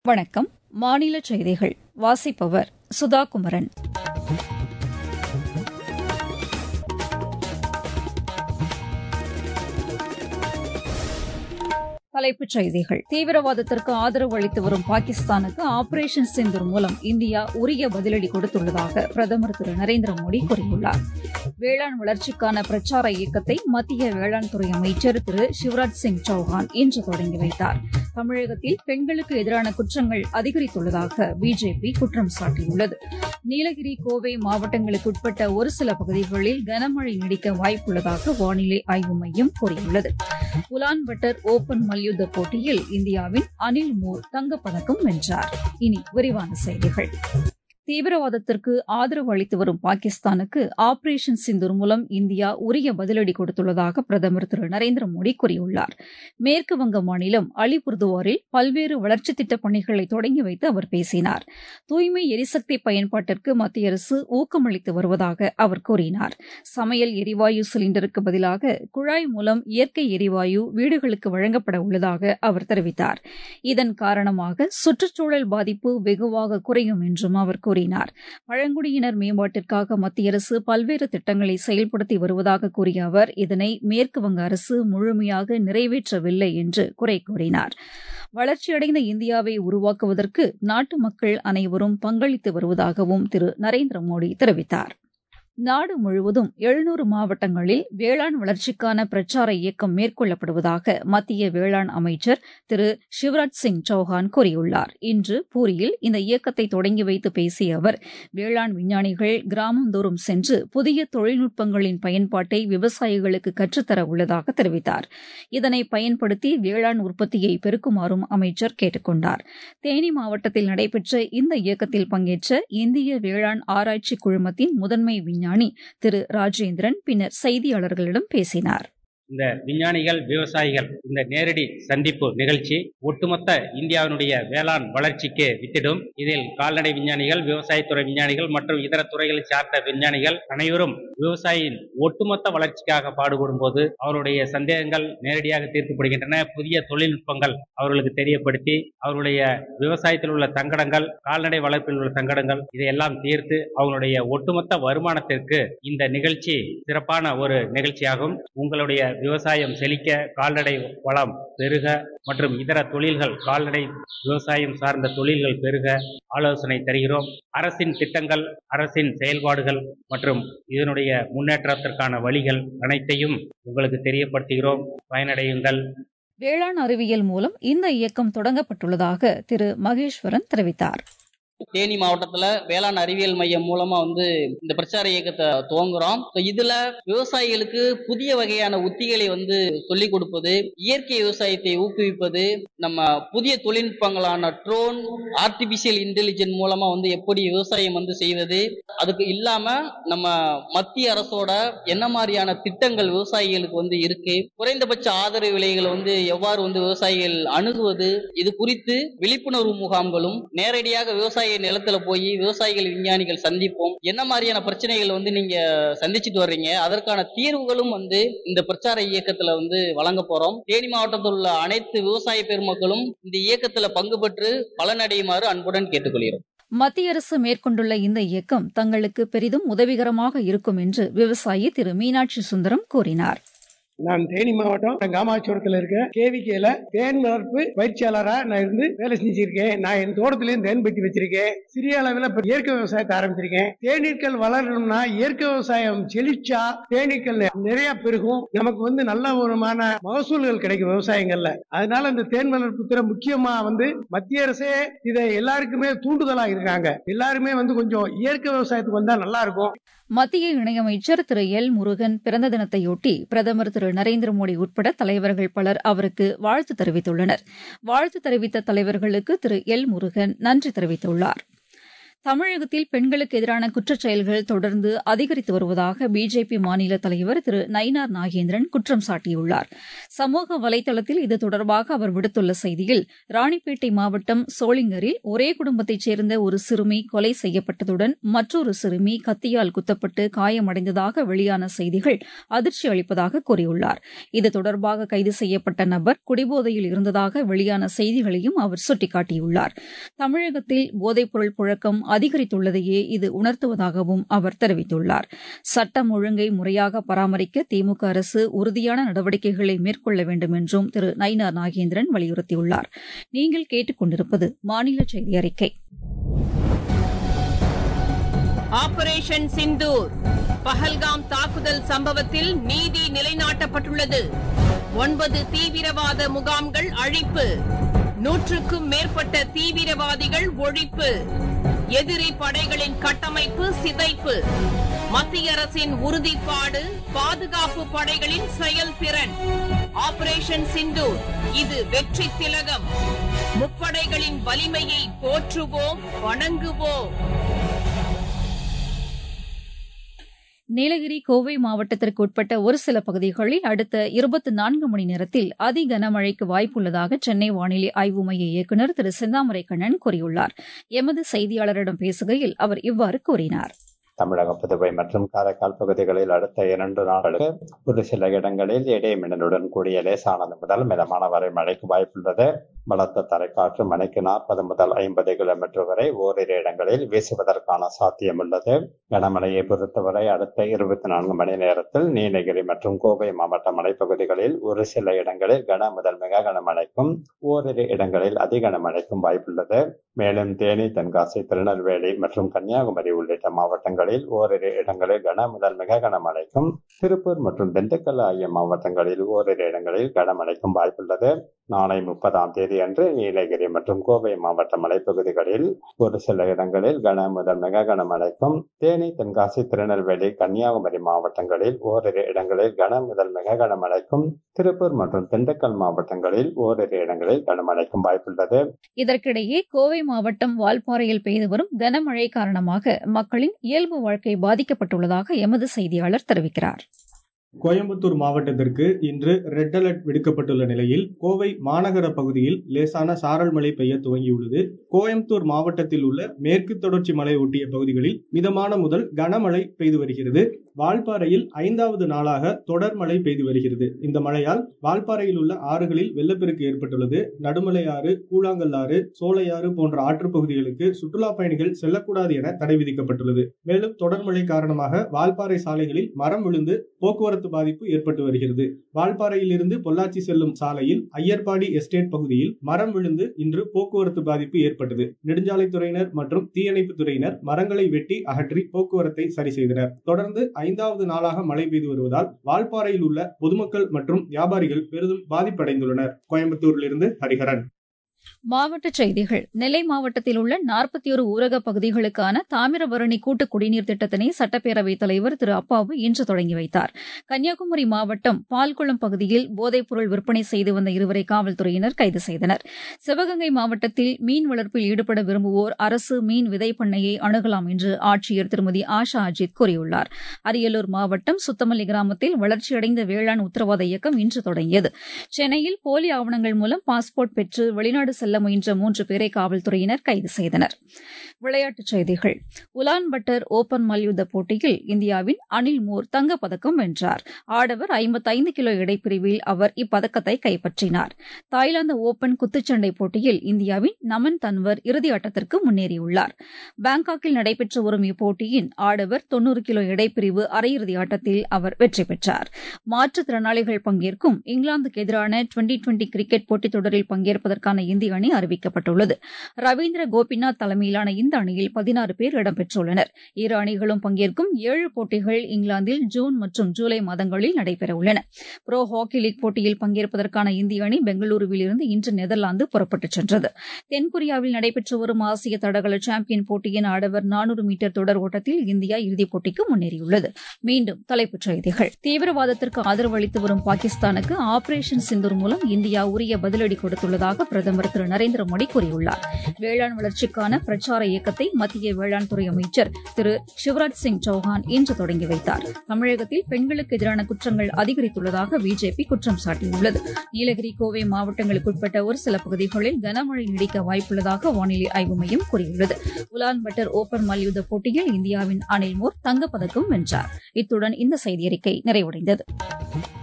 வணக்கம் மாநில செய்திகள் வாசிப்பவர் சுதா குமரன் தலைப்புச் செய்திகள் தீவிரவாதத்திற்கு ஆதரவு அளித்து வரும் பாகிஸ்தானுக்கு ஆபரேஷன் சிந்தூர் மூலம் இந்தியா உரிய பதிலடி கொடுத்துள்ளதாக பிரதமர் திரு நரேந்திர மோடி கூறியுள்ளார் வேளாண் வளர்ச்சிக்கான பிரச்சார இயக்கத்தை மத்திய வேளாண் துறை அமைச்சர் திரு சிவராஜ் சிங் சௌஹான் இன்று தொடங்கி வைத்தார் தமிழகத்தில் பெண்களுக்கு எதிரான குற்றங்கள் அதிகரித்துள்ளதாக பிஜேபி குற்றம் சாட்டியுள்ளது நீலகிரி கோவை மாவட்டங்களுக்கு உட்பட்ட ஒரு சில பகுதிகளில் கனமழை நீடிக்க வாய்ப்புள்ளதாக வானிலை ஆய்வு மையம் கூறியுள்ளது உலான் பட்டர் ஓபன் மல்யுத்த போட்டியில் இந்தியாவின் அனில் மூர் தங்கப்பதக்கம் வென்றார் இனி விரிவான செய்திகள் தீவிரவாதத்திற்கு ஆதரவு அளித்து வரும் பாகிஸ்தானுக்கு ஆபரேஷன் சிந்தூர் மூலம் இந்தியா உரிய பதிலடி கொடுத்துள்ளதாக பிரதமர் திரு நரேந்திர மோடி கூறியுள்ளார் மேற்குவங்க மாநிலம் அலிபுர்துவாரில் பல்வேறு வளர்ச்சித் திட்டப் பணிகளை தொடங்கி வைத்து அவர் பேசினார் தூய்மை எரிசக்தி பயன்பாட்டிற்கு மத்திய அரசு ஊக்கமளித்து வருவதாக அவர் கூறினார் சமையல் எரிவாயு சிலிண்டருக்கு பதிலாக குழாய் மூலம் இயற்கை எரிவாயு வீடுகளுக்கு வழங்கப்பட உள்ளதாக அவர் தெரிவித்தார் இதன் காரணமாக சுற்றுச்சூழல் பாதிப்பு வெகுவாக குறையும் என்றும் அவர் கூறினார் கூறினார் பழங்குடியினர் மேம்பாட்டிற்காக மத்திய அரசு பல்வேறு திட்டங்களை செயல்படுத்தி வருவதாக கூறிய அவர் இதனை மேற்குவங்க அரசு முழுமையாக நிறைவேற்றவில்லை என்று குறை கூறினார் வளர்ச்சியடைந்த இந்தியாவை உருவாக்குவதற்கு நாட்டு மக்கள் அனைவரும் பங்களித்து வருவதாகவும் திரு நரேந்திர மோடி தெரிவித்தார் நாடு முழுவதும் எழுநூறு மாவட்டங்களில் வேளாண் வளர்ச்சிக்கான பிரச்சார இயக்கம் மேற்கொள்ளப்படுவதாக மத்திய வேளாண் அமைச்சர் திரு சிவராஜ் சிங் சௌஹான் கூறியுள்ளார் இன்று பூரியில் இந்த இயக்கத்தை தொடங்கி வைத்து பேசிய அவர் வேளாண் விஞ்ஞானிகள் கிராமந்தோறும் சென்று புதிய தொழில்நுட்பங்களின் பயன்பாட்டை விவசாயிகளுக்கு கற்றுத்தர உள்ளதாக தெரிவித்தார் இதனை பயன்படுத்தி வேளாண் உற்பத்தியை பெருக்குமாறும் அமைச்சர் கேட்டுக் கொண்டார் தேனி மாவட்டத்தில் நடைபெற்ற இந்த இயக்கத்தில் பங்கேற்ற இந்திய வேளாண் ஆராய்ச்சி குழுமத்தின் முதன்மை விஞ்ஞானி விஞ்ஞானி திரு ராஜேந்திரன் பின்னர் செய்தியாளர்களிடம் பேசினார் இந்த விஞ்ஞானிகள் விவசாயிகள் இந்த நேரடி சந்திப்பு நிகழ்ச்சி ஒட்டுமொத்த இந்தியாவினுடைய வேளாண் வளர்ச்சிக்கு வித்திடும் இதில் கால்நடை விஞ்ஞானிகள் விவசாயத்துறை விஞ்ஞானிகள் மற்றும் இதர துறைகளை சார்ந்த விஞ்ஞானிகள் அனைவரும் விவசாயியின் ஒட்டுமொத்த வளர்ச்சிக்காக பாடுபடும் போது அவருடைய சந்தேகங்கள் நேரடியாக தீர்க்கப்படுகின்றன புதிய தொழில்நுட்பங்கள் அவர்களுக்கு தெரியப்படுத்தி அவருடைய விவசாயத்தில் உள்ள சங்கடங்கள் கால்நடை வளர்ப்பில் உள்ள சங்கடங்கள் இதையெல்லாம் தீர்த்து அவங்களுடைய ஒட்டுமொத்த வருமானத்திற்கு இந்த நிகழ்ச்சி சிறப்பான ஒரு நிகழ்ச்சியாகும் உங்களுடைய விவசாயம் செழிக்க கால்நடை வளம் பெருக மற்றும் இதர தொழில்கள் கால்நடை விவசாயம் சார்ந்த தொழில்கள் பெருக ஆலோசனை தருகிறோம் அரசின் திட்டங்கள் அரசின் செயல்பாடுகள் மற்றும் இதனுடைய முன்னேற்றத்திற்கான வழிகள் அனைத்தையும் உங்களுக்கு தெரியப்படுத்துகிறோம் பயனடையுங்கள் வேளாண் அறிவியல் மூலம் இந்த இயக்கம் தொடங்கப்பட்டுள்ளதாக திரு மகேஸ்வரன் தெரிவித்தார் தேனி மாவட்டத்துல வேளாண் அறிவியல் மையம் மூலமா வந்து இந்த பிரச்சார இயக்கத்தை துவங்குறோம் இதுல விவசாயிகளுக்கு புதிய வகையான உத்திகளை வந்து சொல்லிக் கொடுப்பது இயற்கை விவசாயத்தை ஊக்குவிப்பது நம்ம புதிய தொழில்நுட்பங்களான ட்ரோன் ஆர்டிபிஷியல் இன்டெலிஜென்ட் மூலமா வந்து எப்படி விவசாயம் வந்து செய்வது அதுக்கு இல்லாம நம்ம மத்திய அரசோட என்ன மாதிரியான திட்டங்கள் விவசாயிகளுக்கு வந்து இருக்கு குறைந்தபட்ச ஆதரவு விலைகளை வந்து எவ்வாறு வந்து விவசாயிகள் அணுகுவது இது குறித்து விழிப்புணர்வு முகாம்களும் நேரடியாக விவசாய நிலத்துல போய் விவசாயிகள் விஞ்ஞானிகள் சந்திப்போம் என்ன மாதிரியான பிரச்சனைகள் வந்து நீங்க சந்திச்சுட்டு வர்றீங்க அதற்கான தீர்வுகளும் வந்து இந்த பிரச்சார இயக்கத்துல வந்து வழங்க போறோம் தேனி மாவட்டத்தில் உள்ள அனைத்து விவசாய பெருமக்களும் இந்த இயக்கத்துல பங்கு பெற்று பலனடையுமாறு அன்புடன் கேட்டுக்கொள்கிறோம் மத்திய அரசு மேற்கொண்டுள்ள இந்த இயக்கம் தங்களுக்கு பெரிதும் உதவிகரமாக இருக்கும் என்று விவசாயி திரு மீனாட்சி சுந்தரம் கூறினார் நான் தேனி மாவட்டம் காமாட்சிபுரத்தில் இருக்க கேவிகேல தேன் வளர்ப்பு பயிற்சியாளரா நான் இருந்து வேலை செஞ்சிருக்கேன் நான் என் தோட்டத்திலேயும் தேன் பெட்டி வச்சிருக்கேன் சிறிய அளவில் இப்ப இயற்கை விவசாயத்தை ஆரம்பிச்சிருக்கேன் தேனீக்கள் வளரணும்னா இயற்கை விவசாயம் செழிச்சா தேனீக்கள் நிறைய பெருகும் நமக்கு வந்து நல்ல ஒருமான மகசூல்கள் கிடைக்கும் விவசாயங்கள்ல அதனால இந்த தேன் வளர்ப்பு துறை முக்கியமா வந்து மத்திய அரசே இதை எல்லாருக்குமே தூண்டுதலா இருக்காங்க எல்லாருமே வந்து கொஞ்சம் இயற்கை விவசாயத்துக்கு வந்தா நல்லா இருக்கும் மத்திய இணையமைச்சர் திரு எல் முருகன் பிறந்த தினத்தையொட்டி பிரதமர் திரு நரேந்திர மோடி உட்பட தலைவர்கள் பலர் அவருக்கு வாழ்த்து தெரிவித்துள்ளனர் வாழ்த்து தெரிவித்த தலைவர்களுக்கு திரு எல் முருகன் நன்றி தெரிவித்துள்ளார் தமிழகத்தில் பெண்களுக்கு எதிரான குற்றச் செயல்கள் தொடர்ந்து அதிகரித்து வருவதாக பிஜேபி மாநில தலைவர் திரு நயினார் நாகேந்திரன் குற்றம் சாட்டியுள்ளார் சமூக வலைதளத்தில் இது தொடர்பாக அவர் விடுத்துள்ள செய்தியில் ராணிப்பேட்டை மாவட்டம் சோளிங்கரில் ஒரே குடும்பத்தைச் சேர்ந்த ஒரு சிறுமி கொலை செய்யப்பட்டதுடன் மற்றொரு சிறுமி கத்தியால் குத்தப்பட்டு காயமடைந்ததாக வெளியான செய்திகள் அதிர்ச்சி அளிப்பதாக கூறியுள்ளார் இது தொடர்பாக கைது செய்யப்பட்ட நபர் குடிபோதையில் இருந்ததாக வெளியான செய்திகளையும் அவர் சுட்டிக்காட்டியுள்ளார் தமிழகத்தில் போதைப்பொருள் புழக்கம் அதிகரித்துள்ளதையே இது உணர்த்துவதாகவும் அவர் தெரிவித்துள்ளார் சட்டம் ஒழுங்கை முறையாக பராமரிக்க திமுக அரசு உறுதியான நடவடிக்கைகளை மேற்கொள்ள வேண்டும் என்றும் திரு நயினார் நாகேந்திரன் வலியுறுத்தியுள்ளார் நீங்கள் கேட்டுக் கொண்டிருப்பது மாநில செய்தி அறிக்கை ஆபரேஷன் சிந்தூர் பஹல்காம் தாக்குதல் சம்பவத்தில் நீதி நிலைநாட்டப்பட்டுள்ளது ஒன்பது தீவிரவாத முகாம்கள் அழிப்பு நூற்றுக்கும் மேற்பட்ட தீவிரவாதிகள் ஒழிப்பு எதிரி படைகளின் கட்டமைப்பு சிதைப்பு மத்திய அரசின் உறுதிப்பாடு பாதுகாப்பு படைகளின் செயல்திறன் ஆபரேஷன் சிந்தூர் இது வெற்றி திலகம் முப்படைகளின் வலிமையை போற்றுவோம் வணங்குவோம் நீலகிரி கோவை மாவட்டத்திற்கு உட்பட்ட ஒரு சில பகுதிகளில் அடுத்த இருபத்தி நான்கு மணி நேரத்தில் அதி கனமழைக்கு வாய்ப்புள்ளதாக சென்னை வானிலை ஆய்வு மைய இயக்குநர் திரு செந்தாமரை கண்ணன் கூறியுள்ளார் எமது செய்தியாளரிடம் பேசுகையில் அவர் இவ்வாறு கூறினார் தமிழகம் புதுவை மற்றும் காரைக்கால் பகுதிகளில் அடுத்த இரண்டு நாட்களுக்கு ஒரு சில இடங்களில் இடைமின்னலுடன் கூடிய லேசானது முதல் மிதமான வரை மழைக்கு வாய்ப்புள்ளது பலத்த தரைக்காற்று மணிக்கு நாற்பது முதல் ஐம்பது கிலோமீட்டர் வரை ஓரிரு இடங்களில் வீசுவதற்கான சாத்தியம் உள்ளது கனமழையை பொறுத்தவரை அடுத்த இருபத்தி நான்கு மணி நேரத்தில் நீலகிரி மற்றும் கோவை மாவட்ட மலைப்பகுதிகளில் ஒரு சில இடங்களில் கன முதல் மிக கனமழைக்கும் ஓரிரு இடங்களில் அதி கனமழைக்கும் வாய்ப்புள்ளது மேலும் தேனி தென்காசி திருநெல்வேலி மற்றும் கன்னியாகுமரி உள்ளிட்ட மாவட்டங்களில் ஓரிரு இடங்களில் கன முதல் மிக கனமழைக்கும் திருப்பூர் மற்றும் திண்டுக்கல் ஆகிய மாவட்டங்களில் ஓரிரு இடங்களில் கனமழைக்கும் வாய்ப்புள்ளது நாளை முப்பதாம் தேதி அன்று நீலகிரி மற்றும் கோவை மாவட்ட மலைப்பகுதிகளில் ஒரு சில இடங்களில் கன முதல் மிக கனமழைக்கும் தேனி தென்காசி திருநெல்வேலி கன்னியாகுமரி மாவட்டங்களில் ஓரிரு இடங்களில் கன முதல் மிக கனமழைக்கும் திருப்பூர் மற்றும் திண்டுக்கல் மாவட்டங்களில் ஓரிரு இடங்களில் கனமழைக்கும் வாய்ப்புள்ளது இதற்கிடையே கோவை மாவட்டம் வால்பாறையில் பெய்து வரும் கனமழை காரணமாக மக்களின் இயல்பு வாழ்க்கை பாதிக்கப்பட்டுள்ளதாக எமது செய்தியாளர் தெரிவிக்கிறார் கோயம்புத்தூர் மாவட்டத்திற்கு இன்று ரெட் அலர்ட் விடுக்கப்பட்டுள்ள நிலையில் கோவை மாநகர பகுதியில் லேசான சாரல் மழை பெய்ய துவங்கியுள்ளது கோயம்புத்தூர் மாவட்டத்தில் உள்ள மேற்கு தொடர்ச்சி மலை ஒட்டிய பகுதிகளில் மிதமான முதல் கனமழை பெய்து வருகிறது வால்பாறையில் ஐந்தாவது நாளாக தொடர் மழை பெய்து வருகிறது இந்த மழையால் வால்பாறையில் உள்ள ஆறுகளில் வெள்ளப்பெருக்கு ஏற்பட்டுள்ளது நடுமலை ஆறு கூழாங்கல் ஆறு சோலையாறு போன்ற ஆற்றுப் பகுதிகளுக்கு சுற்றுலா பயணிகள் செல்லக்கூடாது என தடை விதிக்கப்பட்டுள்ளது மேலும் தொடர் மழை காரணமாக வால்பாறை சாலைகளில் மரம் விழுந்து போக்குவரத்து பாதிப்பு ஏற்பட்டு வருகிறது வால்பாறையில் இருந்து பொள்ளாச்சி செல்லும் சாலையில் ஐயர்பாடி எஸ்டேட் பகுதியில் மரம் விழுந்து இன்று போக்குவரத்து பாதிப்பு ஏற்பட்டது நெடுஞ்சாலைத்துறையினர் மற்றும் தீயணைப்பு துறையினர் மரங்களை வெட்டி அகற்றி போக்குவரத்தை சரி செய்தனர் தொடர்ந்து ஐந்தாவது நாளாக மழை பெய்து வருவதால் வால்பாறையில் உள்ள பொதுமக்கள் மற்றும் வியாபாரிகள் பெரிதும் பாதிப்படைந்துள்ளனர் கோயம்புத்தூரிலிருந்து ஹரிஹரன் மாவட்டச் செய்திகள் நெல்லை மாவட்டத்தில் உள்ள நாற்பத்தி ஒரு ஊரக பகுதிகளுக்கான தாமிரபரணி கூட்டு குடிநீர் திட்டத்தினை சட்டப்பேரவைத் தலைவர் திரு அப்பாவு இன்று தொடங்கி வைத்தார் கன்னியாகுமரி மாவட்டம் பால்குளம் பகுதியில் போதைப்பொருள் விற்பனை செய்து வந்த இருவரை காவல்துறையினர் கைது செய்தனர் சிவகங்கை மாவட்டத்தில் மீன் வளர்ப்பில் ஈடுபட விரும்புவோர் அரசு மீன் விதை பண்ணையை அணுகலாம் என்று ஆட்சியர் திருமதி ஆஷா அஜித் கூறியுள்ளார் அரியலூர் மாவட்டம் சுத்தமல்லி கிராமத்தில் வளர்ச்சியடைந்த வேளாண் உத்தரவாத இயக்கம் இன்று தொடங்கியது சென்னையில் போலி ஆவணங்கள் மூலம் பாஸ்போர்ட் பெற்று வெளிநாடு செல்ல முயன்ற மூன்று பேரை காவல்துறையினர் கைது செய்தனர் விளையாட்டுச் செய்திகள் உலான் பட்டர் ஓபன் மல்யுத்த போட்டியில் இந்தியாவின் அனில் மூர் தங்கப்பதக்கம் வென்றார் ஆடவர் ஐம்பத்தைந்து கிலோ எடைப்பிரிவில் அவர் இப்பதக்கத்தை கைப்பற்றினார் தாய்லாந்து ஓபன் குத்துச்சண்டை போட்டியில் இந்தியாவின் நமன் தன்வர் இறுதியாட்டத்திற்கு முன்னேறியுள்ளார் பாங்காக்கில் நடைபெற்று வரும் இப்போட்டியின் ஆடவர் தொன்னூறு கிலோ எடைப்பிரிவு அரையிறுதி ஆட்டத்தில் அவர் வெற்றி பெற்றார் மாற்றுத்திறனாளிகள் பங்கேற்கும் இங்கிலாந்துக்கு எதிரான டுவெண்டி டுவெண்டி கிரிக்கெட் போட்டித் தொடரில் பங்கேற்பதற்கான இந்திய அணி அறிவிக்கப்பட்டுள்ளது ரவீந்திர கோபிநாத் தலைமையிலான இந்த அணியில் பதினாறு பேர் இடம்பெற்றுள்ளனர் இரு அணிகளும் பங்கேற்கும் ஏழு போட்டிகள் இங்கிலாந்தில் ஜூன் மற்றும் ஜூலை மாதங்களில் நடைபெறவுள்ளன புரோ ஹாக்கி லீக் போட்டியில் பங்கேற்பதற்கான இந்திய அணி பெங்களூருவில் இருந்து இன்று நெதர்லாந்து புறப்பட்டுச் சென்றது தென்கொரியாவில் நடைபெற்று வரும் ஆசிய தடகள சாம்பியன் போட்டியின் ஆடவர் நானூறு மீட்டர் தொடர் ஓட்டத்தில் இந்தியா இறுதிப் போட்டிக்கு முன்னேறியுள்ளது மீண்டும் தலைப்புச் செய்திகள் தீவிரவாதத்திற்கு ஆதரவு அளித்து வரும் பாகிஸ்தானுக்கு ஆபரேஷன் சிந்தூர் மூலம் இந்தியா உரிய பதிலடி கொடுத்துள்ளதாக பிரதமர் பிரதமர் திரு நரேந்திர மோடி கூறியுள்ளார் வேளாண் வளர்ச்சிக்கான பிரச்சார இயக்கத்தை மத்திய வேளாண் துறை அமைச்சர் திரு சிவராஜ் சிங் சௌஹான் இன்று தொடங்கி வைத்தார் தமிழகத்தில் பெண்களுக்கு எதிரான குற்றங்கள் அதிகரித்துள்ளதாக பிஜேபி குற்றம் சாட்டியுள்ளது நீலகிரி கோவை மாவட்டங்களுக்குட்பட்ட ஒரு சில பகுதிகளில் கனமழை நீடிக்க வாய்ப்புள்ளதாக வானிலை ஆய்வு மையம் கூறியுள்ளது உலான் பட்டர் ஓபன் மல்யுத்த போட்டியில் இந்தியாவின் அனில் மோர் தங்கப்பதக்கம் வென்றார் இத்துடன் இந்த செய்தியறிக்கை நிறைவடைந்தது